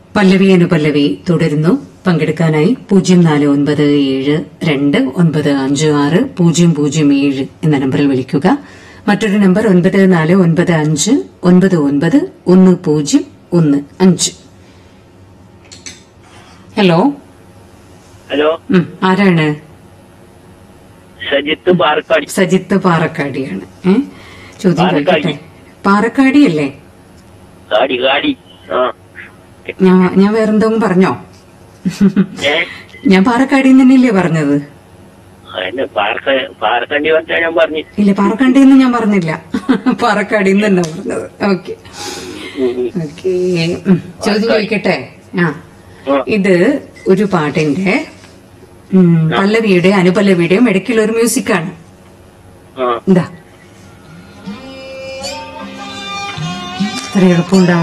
പല്ലവി അനുപല്ലവി തുടരുന്നു പങ്കെടുക്കാനായി പൂജ്യം നാല് ഒൻപത് ഏഴ് രണ്ട് ഒൻപത് അഞ്ച് ആറ് പൂജ്യം പൂജ്യം ഏഴ് എന്ന നമ്പറിൽ വിളിക്കുക മറ്റൊരു നമ്പർ ഒൻപത് നാല് ഒൻപത് അഞ്ച് ഒൻപത് ഒൻപത് ഒന്ന് പൂജ്യം ഒന്ന് അഞ്ച് ഹലോ ഹലോ ഉം, ആരാണ് സജിത്ത് പാർക്കാടി സജിത്ത് പാറക്കാടിയാണ് ഏ ചോദ്യം പാറക്കാടി. കേൾക്കട്ടെ പാറക്കാടിയല്ലേ കാടി കാടി ആ ഞാൻ ഞാൻ വേറെന്തെങ്കിലും പറഞ്ഞോ ഏ ഞാൻ പാറക്കാടി തന്നെയല്ലേ പറഞ്ഞത് അതിന് പാർക്ക പാർക്കണ്ടി പറഞ്ഞാ ഞാൻ പറഞ്ഞു ഇല്ല പാറക്കാണ്ടിന്ന് ഞാൻ പറഞ്ഞില്ല പാറക്കാടിന്ന് തന്നെ പറഞ്ഞത് ഓക്കെ ഓക്കെ ചോദ്യം ചോദിക്കട്ടെ ആ ഇത് ഒരു പാട്ടിന്റെ ഉം, പല്ലവിയുടെ അനുപല്ലവിയുടെയും ഇടയ്ക്കുള്ള ഒരു മ്യൂസിക്കാണ് ആ എന്താ ഇത്ര എളുപ്പമുണ്ടാവും